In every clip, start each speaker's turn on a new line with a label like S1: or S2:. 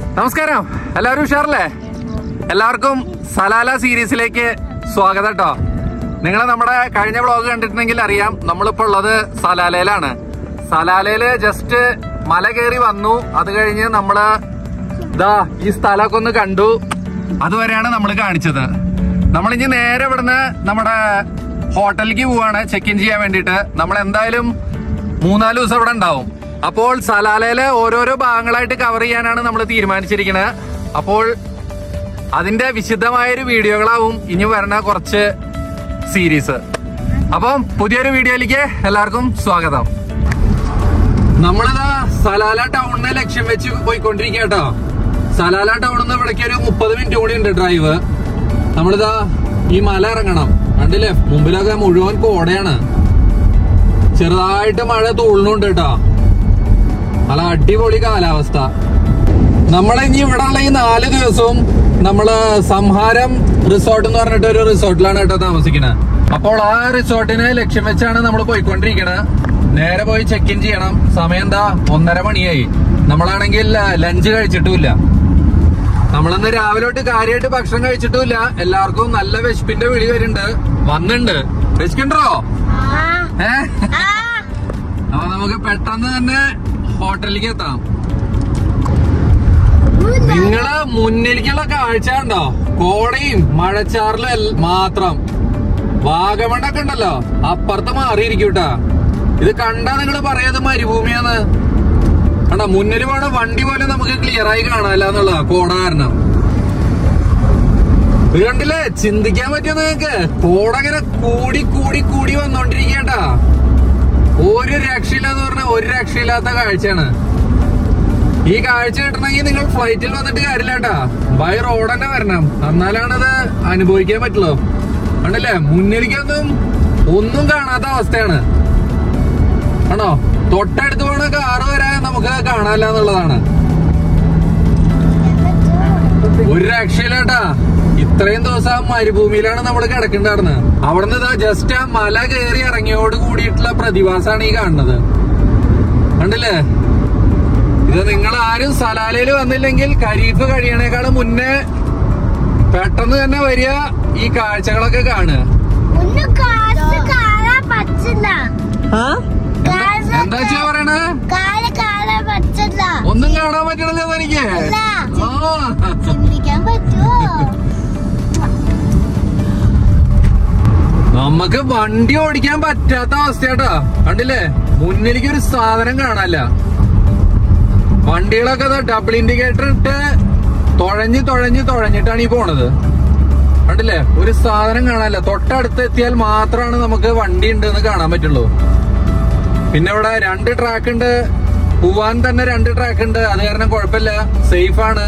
S1: നമസ്കാരം എല്ലാവരും ഉഷാറല്ലേ എല്ലാവർക്കും സലാല സീരീസിലേക്ക് സ്വാഗതം കേട്ടോ നിങ്ങൾ നമ്മുടെ കഴിഞ്ഞ വ്ളോഗ് കണ്ടിട്ടുണ്ടെങ്കിൽ അറിയാം നമ്മളിപ്പോ ഉള്ളത് സലാലയിലാണ് സലാലയില് ജസ്റ്റ് മല കയറി വന്നു അത് കഴിഞ്ഞ് നമ്മള് ഇതാ ഈ സ്ഥലമൊക്കെ ഒന്ന് കണ്ടു അതുവരെയാണ് നമ്മൾ കാണിച്ചത് നമ്മളിഞ്ഞ് നേരെ ഇവിടുന്ന് നമ്മുടെ ഹോട്ടലിലേക്ക് പോവാണ് ചെക്ക് ഇൻ ചെയ്യാൻ വേണ്ടിയിട്ട് നമ്മൾ എന്തായാലും മൂന്നാല് ദിവസം ഇവിടെ ഉണ്ടാവും അപ്പോൾ സലാലയിലെ ഓരോരോ ഭാഗങ്ങളായിട്ട് കവർ ചെയ്യാനാണ് നമ്മൾ തീരുമാനിച്ചിരിക്കുന്നത് അപ്പോൾ അതിന്റെ വിശദമായൊരു വീഡിയോകളാവും ഇനി വരുന്ന കുറച്ച് സീരീസ് അപ്പം പുതിയൊരു വീഡിയോയിലേക്ക് എല്ലാവർക്കും സ്വാഗതം നമ്മളിതാ സലാല ടൗണിനെ ലക്ഷ്യം വെച്ച് പോയിക്കൊണ്ടിരിക്കുക കേട്ടോ സലാല ടൗണിൽ നിന്ന് ഇവിടേക്ക് ഒരു മുപ്പത് മിനിറ്റ് കൂടി ഉണ്ട് ഡ്രൈവ് നമ്മളിതാ ഈ മല ഇറങ്ങണം കണ്ടില്ലേ മുമ്പിലൊക്കെ മുഴുവൻ കോടയാണ് ചെറുതായിട്ട് മഴ തൂളുന്നുണ്ട് കേട്ടോ നല്ല അടിപൊളി കാലാവസ്ഥ നമ്മളെ ഇനി ഇവിടെ ഉള്ള ഈ നാല് ദിവസവും നമ്മള് സംഹാരം റിസോർട്ട് എന്ന് പറഞ്ഞിട്ട് ഒരു റിസോർട്ടിലാണ് കേട്ടോ താമസിക്കുന്നത് അപ്പോൾ ആ റിസോർട്ടിനെ ലക്ഷ്യം വെച്ചാണ് നമ്മൾ പോയിക്കൊണ്ടിരിക്കുന്നത് നേരെ പോയി ചെക്ക് ഇൻ ചെയ്യണം സമയം എന്താ ഒന്നര മണിയായി നമ്മളാണെങ്കിൽ ലഞ്ച് കഴിച്ചിട്ടുമില്ല നമ്മളിന്ന് രാവിലെ തൊട്ട് കാര്യമായിട്ട് ഭക്ഷണം കഴിച്ചിട്ടുമില്ല എല്ലാവർക്കും നല്ല വിശപ്പിന്റെ വിളി വരുന്നുണ്ട് വന്നിണ്ട് വിശക്കുണ്ടോ ഏ അപ്പൊ നമുക്ക് പെട്ടെന്ന് തന്നെ ഹോട്ടലിലേക്ക് എത്താം നിങ്ങള് മുന്നിലേക്കുള്ള കാഴ്ച ഉണ്ടോ കോടയും മഴച്ചാറിലും എൽ- മാത്രം വാഗമണ്ണൊക്കെ ഉണ്ടല്ലോ അപ്പുറത്ത് മാറിയിരിക്കും കേട്ടാ ഇത് കണ്ടാ നിങ്ങള് പറയാത് മരുഭൂമിയാന്ന് കണ്ടാ മുന്നിൽ പോണ വണ്ടി പോലെ നമുക്ക് ക്ലിയർ ആയി കാണാല്ല എന്നുള്ള കോട കാരണം ഇത് കണ്ടില്ലേ ചിന്തിക്കാൻ പറ്റുമോ നിങ്ങക്ക് കോട ഇങ്ങനെ കൂടി കൂടി കൂടി വന്നോണ്ടിരിക്കട്ടാ ഒരു രക്ഷയില്ലാന്ന് പറഞ്ഞ ഒരു രക്ഷയില്ലാത്ത കാഴ്ചയാണ് ഈ കാഴ്ച കിട്ടണമെങ്കിൽ നിങ്ങൾ ഫ്ലൈറ്റിൽ വന്നിട്ട് കാര്യമില്ല കേട്ടാ ബൈ റോഡ് തന്നെ വരണം എന്നാലാണത് അനുഭവിക്കാൻ പറ്റുള്ളൂ കണ്ടില്ലേ മുന്നിലേക്കൊന്നും ഒന്നും കാണാത്ത അവസ്ഥയാണ് ആണോ തൊട്ടടുത്ത് പോണ കാറ് വരെ നമുക്ക് കാണാനില്ല എന്നുള്ളതാണ് ഒരു രക്ഷയില്ലേട്ടാ ഇത്രയും ദിവസം ആ മരുഭൂമിയിലാണ് നമ്മൾ കിടക്കേണ്ടായിരുന്നത് അവിടുന്ന് ഇതാ ജസ്റ്റ് ആ മല കയറി ഇറങ്ങിയോട് കൂടിയിട്ടുള്ള പ്രതിഭാസമാണ് ഈ കാണുന്നത് കണ്ടില്ലേ ഇത് നിങ്ങൾ ആരും സലാലയിൽ വന്നില്ലെങ്കിൽ ഖരീഫ് കഴിയണേക്കാളും മുന്നേ പെട്ടെന്ന് തന്നെ വരിക ഈ കാഴ്ചകളൊക്കെ കാണുക
S2: ഒന്ന് കാശ് കാണാൻ പറ്റില്ല കാശ്
S1: എന്താ വെച്ചാ പറയണേ
S2: കാല് കാണാൻ പറ്റില്ല
S1: ഒന്നും കാണാൻ പറ്റണില്ല എനിക്ക്
S2: ഇല്ല.
S1: ആ
S2: ചിന്തിക്കാൻ പറ്റുമോ
S1: നമുക്ക് വണ്ടി ഓടിക്കാൻ പറ്റാത്ത അവസ്ഥയാട്ടാ കണ്ടില്ലേ മുന്നിലേക്ക് ഒരു സാധനം കാണാല്ല വണ്ടികളൊക്കെ ഡബിൾ ഇൻഡിക്കേറ്റർ ഇട്ട് തുഴഞ്ഞ് തുഴഞ്ഞ് തുഴഞ്ഞിട്ടാണ് ഈ പോണത് കണ്ടില്ലേ ഒരു സാധനം കാണാല്ല തൊട്ടടുത്ത് എത്തിയാൽ മാത്രമാണ് നമുക്ക് വണ്ടി ഉണ്ട് എന്ന് കാണാൻ പറ്റുള്ളൂ പിന്നെ ഇവിടെ രണ്ട് ട്രാക്ക് ഉണ്ട് പോവാൻ തന്നെ രണ്ട് ട്രാക്ക് ഉണ്ട് അത് കാരണം കുഴപ്പമില്ല സേഫ് ആണ്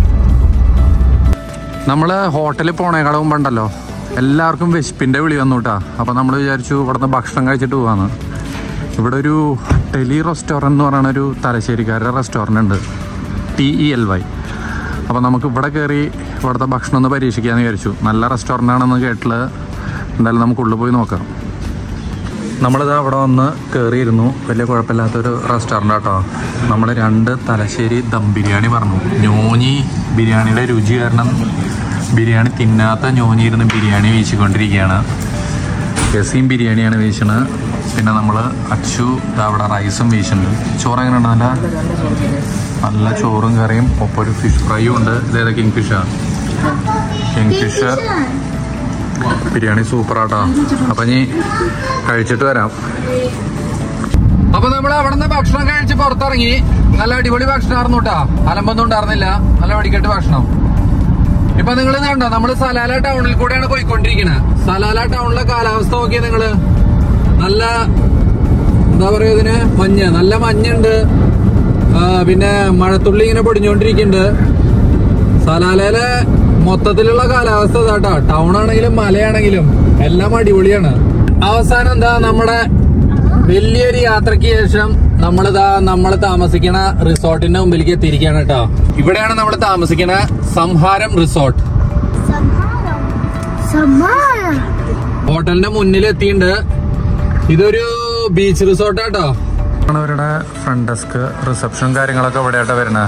S1: നമ്മള് ഹോട്ടലിൽ പോണേക്കാളും മുമ്പുണ്ടല്ലോ എല്ലാവർക്കും വിശപ്പിന്റെ വിളി വന്നു കേട്ടാ അപ്പൊ നമ്മൾ വിചാരിച്ചു ഇവിടുന്ന് ഭക്ഷണം കഴിച്ചിട്ട് പോവാന്ന് ഇവിടെ ഒരു ടെലി റെസ്റ്റോറൻറ്റ് എന്ന് പറയുന്ന ഒരു തലശ്ശേരിക്കാരുടെ റെസ്റ്റോറൻ്റ് ഉണ്ട് ടി ഇ എൽ വൈ അപ്പോൾ നമുക്ക് ഇവിടെ കയറി ഇവിടുത്തെ ഭക്ഷണം ഒന്ന് പരീക്ഷിക്കാമെന്ന് വിചാരിച്ചു നല്ല റെസ്റ്റോറൻ്റ് ആണെന്ന് കേട്ടില്ല എന്തായാലും നമുക്ക് ഉള്ളിൽ പോയി നോക്കാം നമ്മളിത് അവിടെ വന്ന് കയറിയിരുന്നു വലിയ കുഴപ്പമില്ലാത്തൊരു റെസ്റ്റോറൻ്റ് കേട്ടോ നമ്മൾ രണ്ട് തലശ്ശേരി ദം ബിരിയാണി പറഞ്ഞു ഞോഞ്ഞി ബിരിയാണിയുടെ രുചി കാരണം ബിരിയാണി തിന്നാത്ത ഞോഞ്ഞി ഇരുന്ന് ബിരിയാണി വീശിക്കൊണ്ടിരിക്കുകയാണ് ഗസീം ബിരിയാണിയാണ് വീശുന്നത് പിന്നെ നമ്മൾ അച്ചു ദാ അവിടെ റൈസും വീശുന്നുണ്ട് ചോറ് എങ്ങനെ നല്ല നല്ല ചോറും കറിയും ഒപ്പം ഒരു ഫിഷ് ഫ്രൈയും ഉണ്ട് ഇതേതാ കിങ് ഫിഷാണ് കിങ് ഫിഷ് ബിരിയാണി സൂപ്പറാട്ടോ അപ്പൊ ഇനി കഴിച്ചിട്ട് വരാം അപ്പൊ നമ്മൾ അവിടെ നിന്ന് ഭക്ഷണം കഴിച്ച് പുറത്തിറങ്ങി നല്ല അടിപൊളി ഭക്ഷണമായിരുന്നു കേട്ടാ അലമ്പൊന്നും ഉണ്ടായിരുന്നില്ല നല്ല വെടിക്കെട്ട് ഭക്ഷണം ഇപ്പൊ നിങ്ങൾ കണ്ടോ നമ്മള് സലാല ടൗണിൽ കൂടെയാണ് പോയിക്കൊണ്ടിരിക്കുന്നത് സലാല ടൗണിലെ കാലാവസ്ഥ നോക്കിയാ നിങ്ങള് നല്ല എന്താ പറയാ ഇതിന് മഞ്ഞ് നല്ല മഞ്ഞുണ്ട് ആ, പിന്നെ മഴത്തുള്ളി ഇങ്ങനെ പൊടിഞ്ഞോണ്ടിരിക്കുന്നുണ്ട് സലാലയിലെ മൊത്തത്തിലുള്ള കാലാവസ്ഥ ഇതാട്ടോ ടൗൺ ആണെങ്കിലും മലയാണെങ്കിലും എല്ലാം അടിപൊളിയാണ് അവസാനം എന്താ നമ്മുടെ വലിയൊരു യാത്രയ്ക്ക് ശേഷം നമ്മളിതാ നമ്മൾ താമസിക്കണ റിസോർട്ടിന്റെ മുമ്പിലേക്ക് എത്തിയിരിക്കുകയാണ് കേട്ടോ ഇവിടെയാണ് നമ്മൾ താമസിക്കണ സംഹാരം റിസോർട്ട്
S2: സമ്മാനം സമ്മാനം
S1: ഹോട്ടലിന്റെ മുന്നിൽ എത്തിയിട്ടുണ്ട് ഇതൊരു ബീച്ച് റിസോർട്ടാട്ടോ അവരുടെ ഫ്രണ്ട് ഡെസ്ക് റിസപ്ഷൻ കാര്യങ്ങളൊക്കെ ഇവിടെയായിട്ട് വരുന്നത്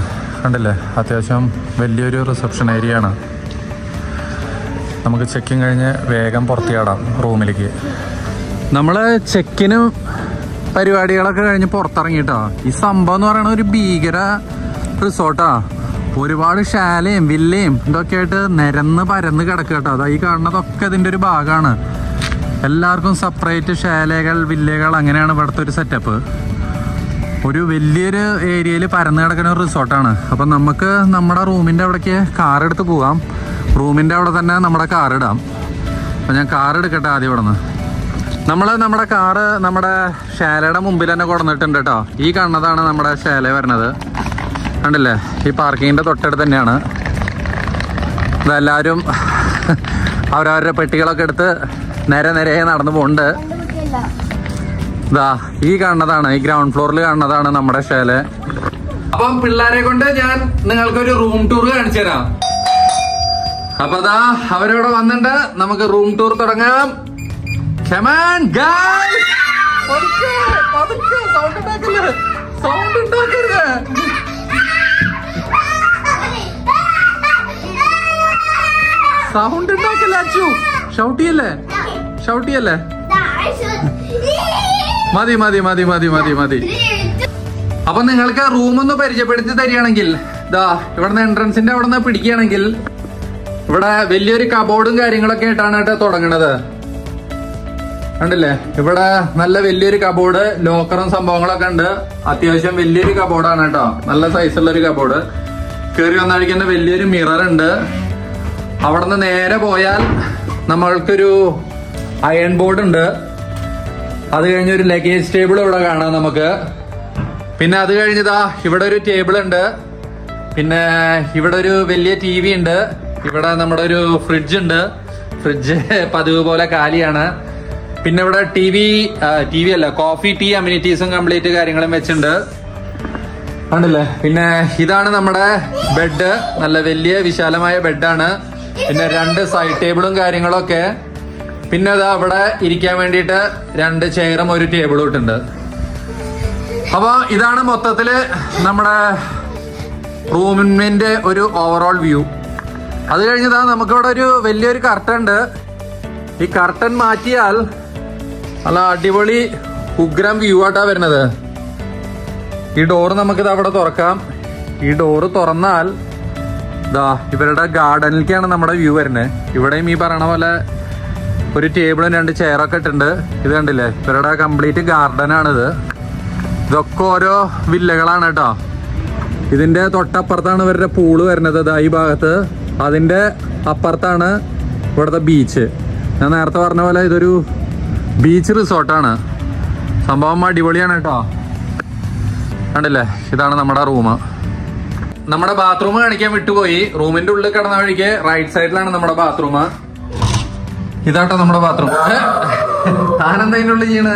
S1: കണ്ടില്ലേ അത്യാവശ്യം വലിയൊരു റിസപ്ഷൻ ഏരിയ ആണ് നമുക്ക് ചെക്കിങ് കഴിഞ്ഞ് വേഗം പുറത്ത് ചാടാം റൂമിലേക്ക് നമ്മൾ ചെക്കിന് പരിപാടികളൊക്കെ കഴിഞ്ഞ് പുറത്തിറങ്ങിട്ടോ ഈ സംഭവം എന്ന് പറയുന്നത് ഒരു ഭീകര റിസോർട്ടാ ഒരുപാട് ശാലയും വില്ലയും ഇതൊക്കെ ആയിട്ട് നിരന്ന് പരന്ന് കിടക്കുക കേട്ടോ അതാ ഈ കാണുന്നതൊക്കെ ഇതിൻ്റെ ഒരു ഭാഗമാണ് എല്ലാവർക്കും സെപ്പറേറ്റ് ശാലകൾ വില്ലകൾ അങ്ങനെയാണ് ഇവിടുത്തെ ഒരു സെറ്റപ്പ് ഒരു വലിയൊരു ഏരിയയിൽ പരന്ന് കിടക്കുന്ന ഒരു റിസോർട്ടാണ് അപ്പം നമുക്ക് നമ്മുടെ റൂമിൻ്റെ അവിടേക്ക് കാർ എടുത്ത് പോവാം റൂമിൻ്റെ അവിടെ തന്നെ നമ്മുടെ കാർ ഇടാം അപ്പം ഞാൻ കാർ എടുക്കട്ടെ ആദ്യം ഇവിടെ നിന്ന് നമ്മൾ നമ്മുടെ കാറ് നമ്മുടെ ശാലയുടെ മുമ്പിൽ തന്നെ കൊടുന്നിട്ടുണ്ട് കേട്ടോ ഈ കാണുന്നതാണ് നമ്മുടെ ശാല വരുന്നത് കണ്ടില്ലേ ഈ പാർക്കിങ്ങിൻ്റെ തൊട്ടടുത്ത് തന്നെയാണ് ഇതെല്ലാവരും അവരവരുടെ പെട്ടികളൊക്കെ എടുത്ത് നേരെ നേരെ നടന്നു പോകുന്നുണ്ട് ഇതാ ഈ കാണുന്നതാണ് ഈ ഗ്രൗണ്ട് ഫ്ലോറിൽ കാണുന്നതാണ് നമ്മുടെ ശാല അപ്പം പിള്ളേരെ കൊണ്ട് ഞാൻ നിങ്ങൾക്കൊരു റൂം ടൂർ കാണിച്ചു തരാം അപ്പൊ അതാ അവരവിടെ വന്നിട്ടുണ്ട് നമുക്ക് റൂം ടൂർ തുടങ്ങാം കമാൻ ഗൈസ് സൗണ്ട് ഉണ്ടാക്കരുത് സൗണ്ട് ഉണ്ടാക്കല്ലേ അച്ചു ഷൗട്ട് ചെയ്യല്ലേ ഷൗട്ട് ചെയ്യല്ലേ മതി മതി മതി മതി മതി മതി അപ്പൊ നിങ്ങൾക്ക് റൂം ഒന്ന് പരിചയപ്പെടുത്തി തരികയാണെങ്കിൽ ഇതാ ഇവിടുന്ന് എൻട്രൻസിന്റെ അവിടെ നിന്ന് പിടിക്കുകയാണെങ്കിൽ ഇവിടെ വലിയൊരു കബോർഡും കാര്യങ്ങളൊക്കെ ആയിട്ടാണ് കേട്ടോ തുടങ്ങണത് കണ്ടില്ലേ ഇവിടെ നല്ല വലിയൊരു കബോർഡ് ലോക്കറും സംഭവങ്ങളൊക്കെ ഉണ്ട് അത്യാവശ്യം വലിയൊരു കബോർഡാണ് കേട്ടോ നല്ല സൈസുള്ള ഒരു കബോർഡ് കയറി വന്നഴിക്കുന്ന വലിയൊരു മിറർ ഉണ്ട് അവിടെ നിന്ന് നേരെ പോയാൽ നമ്മൾക്കൊരു അയൺ ബോർഡ് ഉണ്ട് അത് കഴിഞ്ഞ് ഒരു ലഗേജ് ടേബിൾ ഇവിടെ കാണാം നമുക്ക് പിന്നെ അത് കഴിഞ്ഞതാ ഇവിടെ ഒരു ടേബിൾ ഉണ്ട് പിന്നെ ഇവിടെ ഒരു വലിയ ടി വി ഉണ്ട് ഇവിടെ നമ്മുടെ ഒരു ഫ്രിഡ്ജ് ഉണ്ട് ഫ്രിഡ്ജ് പതിവ് പോലെ കാലിയാണ് പിന്നെ ഇവിടെ ടി വി ടി വി അല്ല കോഫി ടീ അമ്യൂണിറ്റീസും കംപ്ലീറ്റ് കാര്യങ്ങളും വെച്ചിട്ടുണ്ട് കണ്ടില്ലേ പിന്നെ ഇതാണ് നമ്മുടെ ബെഡ് നല്ല വലിയ വിശാലമായ ബെഡാണ് പിന്നെ രണ്ട് സൈഡ് ടേബിളും കാര്യങ്ങളൊക്കെ പിന്നെ അത് അവിടെ ഇരിക്കാൻ വേണ്ടിയിട്ട് രണ്ട് ചെയറും ഒരു ടേബിളും ഇട്ടുണ്ട് അപ്പൊ ഇതാണ് മൊത്തത്തില് നമ്മുടെ റൂമിന്റെ ഒരു ഓവറോൾ വ്യൂ അത് കഴിഞ്ഞതാ നമുക്കിവിടെ ഒരു വലിയൊരു കർട്ടൻ ഉണ്ട് ഈ കർട്ടൻ മാറ്റിയാൽ നല്ല അടിപൊളി ഉഗ്രം വ്യൂ ആയിട്ടാ വരുന്നത് ഈ ഡോറ് നമുക്കിത് അവിടെ തുറക്കാം ഈ ഡോറ് തുറന്നാൽ ഇതാ ഇവരുടെ ഗാർഡനിലേക്കാണ് നമ്മുടെ വ്യൂ വരുന്നത് ഇവിടെയും ഈ പറയണ പോലെ ഒരു ടേബിളും രണ്ട് ചെയറൊക്കെ ഇട്ടുണ്ട് ഇത് കണ്ടില്ലേ ഇവരുടെ കംപ്ലീറ്റ് ഗാർഡനാണിത് ഇതൊക്കെ ഓരോ വില്ലകളാണ് കേട്ടോ ഇതിന്റെ തൊട്ടപ്പുറത്താണ് ഇവരുടെ പൂള് വരുന്നത് ദാ ഈ ഭാഗത്ത് അതിന്റെ അപ്പുറത്താണ് ഇവിടുത്തെ ബീച്ച് ഞാൻ നേരത്തെ പറഞ്ഞ പോലെ ഇതൊരു ബീച്ച് റിസോർട്ടാണ് സംഭവം അടിപൊളിയാണ് കേട്ടോ കണ്ടില്ലേ ഇതാണ് നമ്മുടെ റൂം നമ്മുടെ ബാത്റൂം കാണിക്കാൻ വിട്ടുപോയി റൂമിന്റെ ഉള്ളിൽ കിടന്ന വഴിക്ക് റൈറ്റ് സൈഡിലാണ് നമ്മുടെ ബാത്റൂം ഇതാട്ടോ നമ്മുടെ ബാത്റൂം ആനന്ദ അതിന്റെ ഉള്ളിൽ ചെയ്യണേ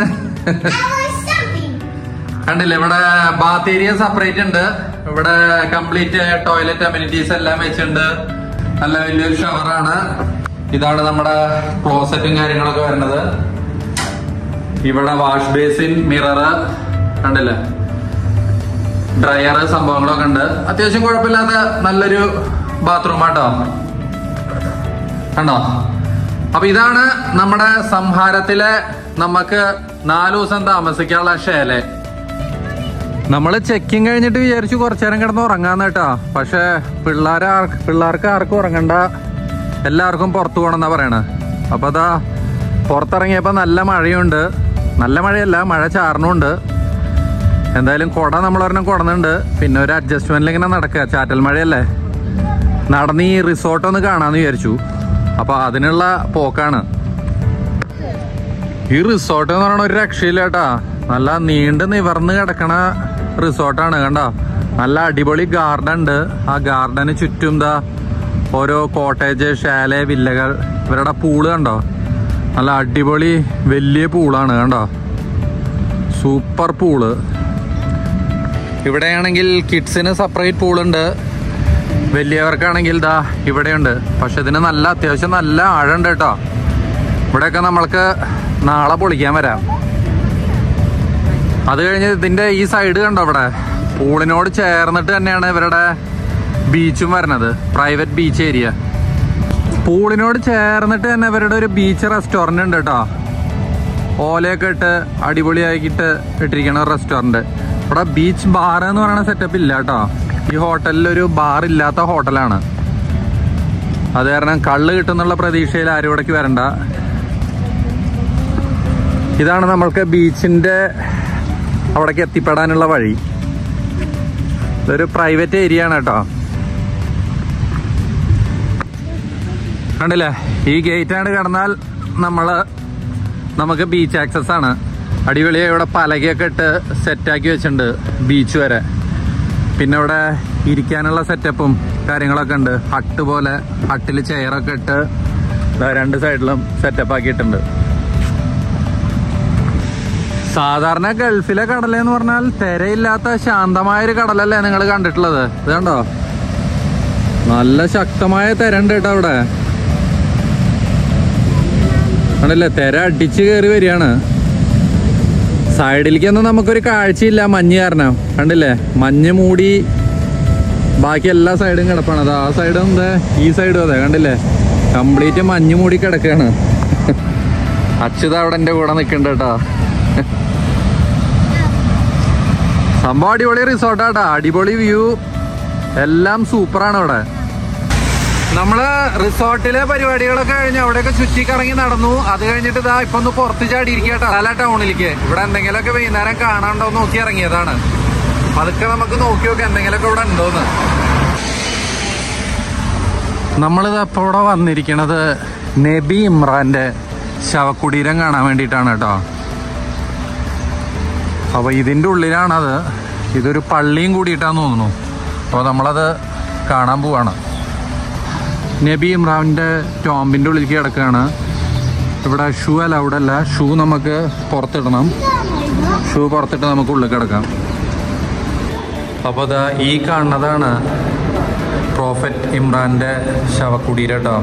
S1: കണ്ടില്ലേ ഇവിടെ ബാത്ത് ഏരിയ സെപ്പറേറ്റ് ഉണ്ട് ഇവിടെ കംപ്ലീറ്റ് ടോയ്ലറ്റ് അമ്യൂണിറ്റീസ് എല്ലാം വെച്ചിട്ടുണ്ട് നല്ല വലിയൊരു ഷവറാണ് ഇതാണ് നമ്മുടെ ക്ലോസറ്റും കാര്യങ്ങളൊക്കെ വരുന്നത് ഇവിടെ വാഷ് ബേസിൻ മിറർ കണ്ടില്ലേ ഡ്രയർ സംഭവങ്ങളൊക്കെ ഉണ്ട് അത്യാവശ്യം കുഴപ്പമില്ലാത്ത നല്ലൊരു ബാത്റൂം ആട്ടോ കണ്ടോ അപ്പൊ ഇതാണ് നമ്മുടെ സംഹാരത്തിലെ നമുക്ക് നാലു ദിവസം താമസിക്കാനുള്ള ഷേലെ നമ്മള് ചെക്കിങ് കഴിഞ്ഞിട്ട് വിചാരിച്ചു കുറച്ചു നേരം കിടന്ന് ഉറങ്ങാന്ന് കേട്ടോ പക്ഷെ പിള്ളേരെ ആർക്ക് പിള്ളേർക്ക് ആർക്കും ഉറങ്ങണ്ട എല്ലാവർക്കും പുറത്തു പോകണമെന്നാ പറയണത് അപ്പൊ അതാ പുറത്തിറങ്ങിയപ്പോ നല്ല മഴയുണ്ട് നല്ല മഴയല്ല മഴ ചാറണുണ്ട് എന്തായാലും കുട നമ്മളൊരെണ്ണം കുടന്നുണ്ട് പിന്നെ ഒരു അഡ്ജസ്റ്റ്മെന്റിൽ ഇങ്ങനെ നടക്കുക ചാറ്റൽ മഴയല്ലേ നടന്ന് ഈ റിസോർട്ട് ഒന്ന് കാണാന്ന് വിചാരിച്ചു അപ്പൊ അതിനുള്ള പോക്കാണ് ഈ റിസോർട്ട് എന്ന് പറയുന്ന ഒരു രക്ഷയില്ല കേട്ടാ നല്ല നീണ്ട് നിവർന്ന് കിടക്കണ റിസോർട്ടാണ് കണ്ടോ നല്ല അടിപൊളി ഗാർഡൻ ഉണ്ട് ആ ഗാർഡന് ചുറ്റും ദാ ഓരോ കോട്ടേജ് ഷാല വില്ലകൾ ഇവരുടെ പൂള് കണ്ടോ നല്ല അടിപൊളി വലിയ പൂളാണ് കണ്ടോ സൂപ്പർ പൂള് ഇവിടെയാണെങ്കിൽ കിഡ്സിന് സെപ്പറേറ്റ് പൂളുണ്ട് വലിയവർക്കാണെങ്കിൽ ഇതാ ഇവിടെയുണ്ട് പക്ഷെ ഇതിന് നല്ല അത്യാവശ്യം നല്ല ആഴമുണ്ട് കേട്ടോ ഇവിടെയൊക്കെ നമ്മൾക്ക് നാളെ പൊളിക്കാൻ വരാം അത് കഴിഞ്ഞ് ഇതിന്റെ ഈ സൈഡ് കണ്ടോ ഇവിടെ പൂളിനോട് ചേർന്നിട്ട് തന്നെയാണ് ഇവരുടെ ബീച്ചും വരണത് പ്രൈവറ്റ് ബീച്ച് ഏരിയ പൂളിനോട് ചേർന്നിട്ട് തന്നെ ഇവരുടെ ഒരു ബീച്ച് റെസ്റ്റോറന്റ് ഉണ്ട് കേട്ടോ ഓലയൊക്കെ ഇട്ട് അടിപൊളിയാക്കിയിട്ട് ഇട്ടിരിക്കണ റെസ്റ്റോറന്റ് ഇവിടെ ബീച്ച് ബാർ എന്ന് പറയുന്ന സെറ്റപ്പ് ഇല്ല കേട്ടോ ഈ ഹോട്ടലിൽ ഒരു ബാർ ഇല്ലാത്ത ഹോട്ടലാണ് അത് കാരണം കള്ള് കിട്ടുന്നുള്ള പ്രതീക്ഷയിൽ ആരും ഇവിടേക്ക് വരണ്ട ഇതാണ് നമ്മൾക്ക് ബീച്ചിന്റെ അവിടേക്ക് എത്തിപ്പെടാനുള്ള വഴി ഇതൊരു പ്രൈവറ്റ് ഏരിയ ആണ് കേട്ടോ കണ്ടില്ലേ ഈ ഗേറ്റ് ആണ് കടന്നാൽ നമ്മള് നമുക്ക് ബീച്ച് ആക്സസ് ആണ് അടിപൊളിയായി ഇവിടെ പലകയൊക്കെ ഇട്ട് സെറ്റാക്കി വെച്ചിട്ടുണ്ട് ബീച്ച് വരെ പിന്നെ ഇവിടെ ഇരിക്കാനുള്ള സെറ്റപ്പും കാര്യങ്ങളൊക്കെ ഉണ്ട് ഹട്ട് പോലെ ഹട്ടിൽ ചെയറൊക്കെ ഇട്ട് ദാ രണ്ട് സൈഡിലും സെറ്റപ്പ് ആക്കിയിട്ടുണ്ട് സാധാരണ ഗൾഫിലെ കടലെന്ന് പറഞ്ഞാൽ തിരയില്ലാത്ത ശാന്തമായ ഒരു കടലല്ലേ നിങ്ങൾ കണ്ടിട്ടുള്ളത് ഇത് കണ്ടോ നല്ല ശക്തമായ തിര ഉണ്ട് കേട്ടോ അവിടെ കണ്ടല്ലേ തിര അടിച്ചു കയറി വരികയാണ് സൈഡിലേക്കൊന്നും നമുക്കൊരു കാഴ്ചയില്ല മഞ്ഞ് കാരണം കണ്ടില്ലേ മഞ്ഞ് മൂടി ബാക്കി എല്ലാ സൈഡും കിടപ്പാണ് അത് ആ സൈഡും എന്താ ഈ സൈഡും അതെ കണ്ടില്ലേ കംപ്ലീറ്റ് മഞ്ഞ് മൂടി കിടക്കുകയാണ് അച്യുത അവിടെ എൻ്റെ കൂടെ നിൽക്കുന്നുണ്ട് കേട്ടോ സംഭവം അടിപൊളി റിസോർട്ടാട്ടാ അടിപൊളി വ്യൂ എല്ലാം സൂപ്പറാണ് ഇവിടെ നമ്മള് റിസോർട്ടിലെ പരിപാടികളൊക്കെ കഴിഞ്ഞ് അവിടെയൊക്കെ ചുറ്റിക്കറങ്ങി നടന്നു അത് കഴിഞ്ഞിട്ട് ഇതാ ഇപ്പൊ ഒന്ന് പുറത്ത് ചാടിയിരിക്കട്ടെ പല ടൗണിലേക്ക് ഇവിടെ എന്തെങ്കിലുമൊക്കെ വൈകുന്നേരം കാണാണ്ടോ നോക്കി ഇറങ്ങിയതാണ് അതൊക്കെ നമുക്ക് നോക്കി നോക്കി എന്തെങ്കിലുമൊക്കെ ഇവിടെ ഉണ്ടോന്ന് നമ്മളിത് അപ്പോൾ ഇവിടെ വന്നിരിക്കണത് നബി ഇമ്രാന്റെ ശവകുടീരം കാണാൻ വേണ്ടിയിട്ടാണ് കേട്ടോ അപ്പൊ ഇതിന്റെ ഉള്ളിലാണത് ഇതൊരു പള്ളിയും കൂടിയിട്ടാന്ന് തോന്നുന്നു അപ്പോൾ നമ്മളത് കാണാൻ പോവാണ് നബി ഇമ്രാന്റെ ടോമ്പിന്റെ ഉള്ളിലേക്ക് കിടക്കുകയാണ് ഇവിടെ ഷൂ അലൗഡ് അല്ല ഷൂ നമുക്ക് പുറത്തിടണം ഷൂ പുറത്തിട്ട് നമുക്ക് ഉള്ളിൽ കിടക്കാം അപ്പോൾ അതാ ഈ കാണുന്നതാണ് പ്രോഫറ്റ് ഇമ്രാന്റെ ശവക്കുടീരം കേട്ടോ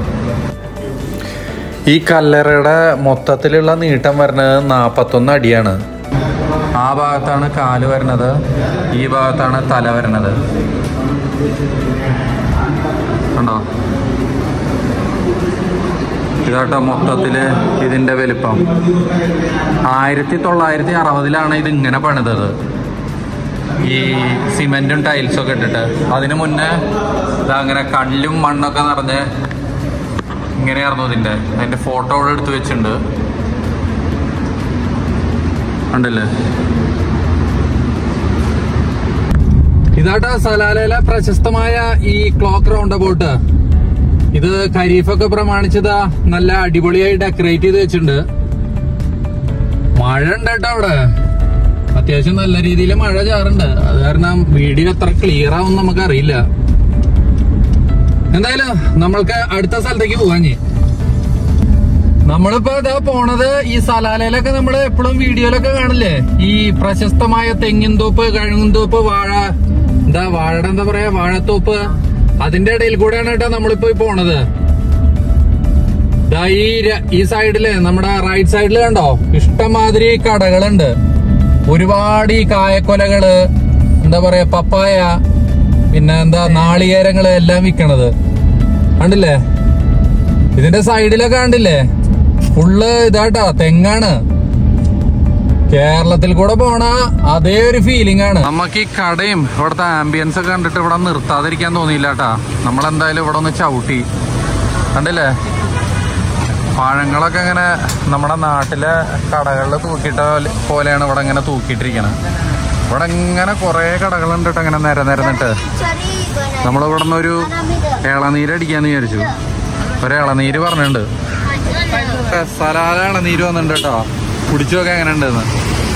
S1: ഈ കല്ലറയുടെ മൊത്തത്തിലുള്ള നീട്ടം വരുന്നത് നാൽപ്പത്തൊന്ന് അടിയാണ് ആ ഭാഗത്താണ് കാല് വരുന്നത് ഈ ഭാഗത്താണ് തല വരുന്നത് കണ്ടോ ഇതാട്ടോ മൊത്തത്തില് ഇതിന്റെ വലിപ്പം ആയിരത്തി തൊള്ളായിരത്തി അറുപതിലാണ് ഇത് ഇങ്ങനെ പണിതത് ഈ സിമെന്റും ടൈൽസും ഒക്കെ ഇട്ടിട്ട് അതിനു മുന്നേ ഇതാ അങ്ങനെ കല്ലും മണ്ണൊക്കെ നിറഞ്ഞ് ഇങ്ങനെയായിരുന്നു ഇതിന്റെ അതിന്റെ ഫോട്ടോ അവിടെ എടുത്തു വെച്ചിട്ടുണ്ട് ഉണ്ടല്ലേ ഇതാട്ടാ സലാലയിലെ പ്രശസ്തമായ ഈ ക്ലോക്ക് റൗണ്ട് അബൌട്ട് ഇത് ഖരീഫൊക്കെ പ്രമാണിച്ചതാ നല്ല അടിപൊളിയായി ഡെക്കറേറ്റ് ചെയ്ത് വെച്ചിട്ടുണ്ട് മഴ ഉണ്ട് കേട്ടോ അവിടെ അത്യാവശ്യം നല്ല രീതിയിൽ മഴ ചാറുണ്ട് അത് കാരണം വീഡിയോ എത്ര ക്ലിയർ ആവും നമുക്ക് അറിയില്ല എന്തായാലും നമ്മൾക്ക് അടുത്ത സ്ഥലത്തേക്ക് പോകാഞ്ഞേ നമ്മളിപ്പോ ഇതാ പോണത് ഈ സലാലയിലൊക്കെ നമ്മൾ എപ്പോഴും വീഡിയോയിലൊക്കെ കാണില്ലേ ഈ പ്രശസ്തമായ തെങ്ങിൻതോപ്പ് കഴുകുന്തോപ്പ് വാഴ എന്താ വാഴയുടെ എന്താ പറയാ വാഴത്തോപ്പ് അതിന്റെ ഇടയിൽ കൂടെയാണ് കേട്ടോ നമ്മളിപ്പോ ഈ പോണത് ദാ ഈ ര- ഈ സൈഡില് നമ്മുടെ റൈറ്റ് സൈഡിൽ കണ്ടോ ഇഷ്ടംമാതിരി കടകളുണ്ട് ഒരുപാട് ഈ കായക്കൊലകള് എന്താ പറയാ പപ്പായ പിന്നെ എന്താ നാളികേരങ്ങള് എല്ലാം വിൽക്കണത് കണ്ടില്ലേ ഇതിന്റെ സൈഡിലൊക്കെ കണ്ടില്ലേ ഫുള്ള് ഇതാട്ടാ തെങ്ങാണ് കേരളത്തിൽ കൂടെ പോണ അതേ ഒരു ഫീലിംഗ് ആണ് നമുക്ക് ഈ കടയും ഇവിടുത്തെ ആംബിയൻസ് ഒക്കെ കണ്ടിട്ട് ഇവിടെ നിർത്താതിരിക്കാൻ തോന്നിയില്ല കേട്ടാ നമ്മളെന്തായാലും ഇവിടെ ഒന്ന് ചവിട്ടി കണ്ടില്ലേ പഴങ്ങളൊക്കെ ഇങ്ങനെ നമ്മുടെ നാട്ടിലെ കടകളിൽ തൂക്കിയിട്ട പോലെ- പോലെയാണ് ഇവിടെ ഇങ്ങനെ തൂക്കിയിട്ടിരിക്കണത് ഇവിടെ ഇങ്ങനെ കുറേ കടകളുണ്ട് കേട്ടോ ഇങ്ങനെ നിര നിരന്നിട്ട് നമ്മളിവിടെ നിന്ന് ഒരു ഇളനീര് അടിക്കാന്ന് വിചാരിച്ചു ഒരു ഇളനീര് പറഞ്ഞിട്ടുണ്ട് സലാല ഇളനീര് വന്നിട്ടുണ്ട് കേട്ടോ കുടിച്ചു നോക്കാൻ എങ്ങനെ ഉണ്ടെന്ന്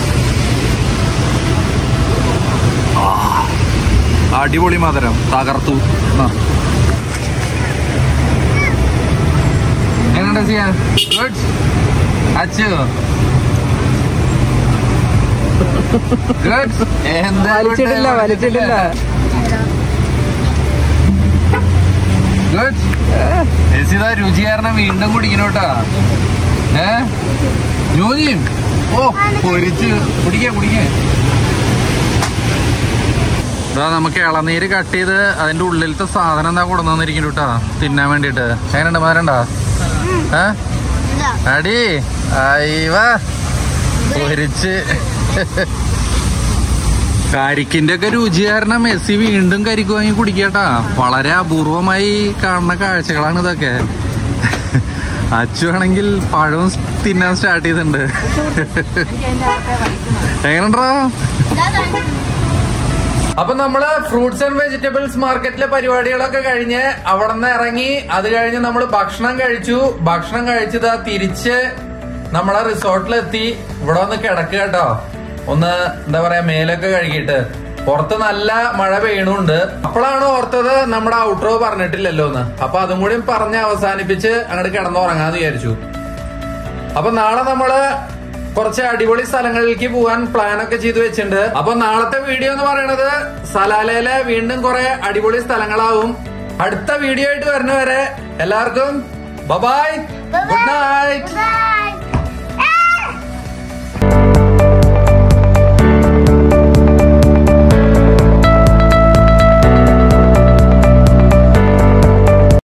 S1: അടിപൊളി മധുരം തകർത്തു ആ. എങ്ങനെയുണ്ട് ചെയ്യാൻ ഗുഡ് അച്ചു ഗുഡ് എന്താ
S3: വലിച്ചിട്ടില്ല വലിച്ചിട്ടില്ല
S1: ഗുഡ് രസിത രുചി കാരണം വീണ്ടും കുടിക്കണോട്ടാ ഏ രുചിയും ഓ പൊരിച്ച് കുടിക്കേ കുടിക്കേ അതാ നമുക്ക് ഇളനീര് കട്ട് ചെയ്ത് അതിന്റെ ഉള്ളിലത്തെ സാധനം എന്താ കൊടുന്നിരിക്കുന്നു കേട്ടാ തിന്നാൻ വേണ്ടിട്ട് എങ്ങനെയുണ്ട് മാരണ്ടാ ഏ
S2: ഇതാ.
S1: അടി അയ്യവ പൊരിച്ച് കരിക്കിന്റെ ഒക്കെ രുചി കാരണം മെസ്സി വീണ്ടും കരിക്ക് വാങ്ങി കുടിക്കട്ടാ വളരെ അപൂർവമായി കാണുന്ന കാഴ്ചകളാണ് ഇതൊക്കെ അച്ചു ആണെങ്കിൽ പഴവും തിന്നാൻ സ്റ്റാർട്ട് ചെയ്തിട്ടുണ്ട് എങ്ങനെയുണ്ടോ
S2: ഇതാ കണ്ടു.
S1: അപ്പൊ നമ്മള് ഫ്രൂട്ട്സ് ആൻഡ് വെജിറ്റബിൾസ് മാർക്കറ്റിലെ പരിപാടികളൊക്കെ കഴിഞ്ഞ് അവിടെ നിന്ന് ഇറങ്ങി അത് കഴിഞ്ഞ് നമ്മൾ ഭക്ഷണം കഴിച്ചു ഭക്ഷണം കഴിച്ചത് തിരിച്ച് നമ്മളെ റിസോർട്ടിലെത്തി ഇവിടെ വന്ന് കിടക്കുക കേട്ടോ ഒന്ന് എന്താ പറയാ മേലൊക്കെ കഴുകിയിട്ട് പുറത്ത് നല്ല മഴ പെയ്യണുണ്ട് അപ്പോഴാണ് ഓർത്തത് നമ്മുടെ ഔട്ട്രോ പറഞ്ഞിട്ടില്ലല്ലോ എന്ന് അപ്പൊ അതും കൂടി പറഞ്ഞ് അവസാനിപ്പിച്ച് അങ്ങോട്ട് കിടന്നുറങ്ങാന്ന് വിചാരിച്ചു അപ്പൊ നാളെ നമ്മള് കുറച്ച് അടിപൊളി സ്ഥലങ്ങളിലേക്ക് പോകാൻ പ്ലാൻ ഒക്കെ ചെയ്തു വെച്ചിട്ടുണ്ട് അപ്പൊ നാളത്തെ വീഡിയോ എന്ന് പറയുന്നത് സലാലയിലെ വീണ്ടും കുറെ അടിപൊളി സ്ഥലങ്ങളാവും അടുത്ത വീഡിയോ ആയിട്ട് വരുന്നവരെ എല്ലാവർക്കും ബബായ് ഗുഡ് നൈറ്റ്
S2: Bye.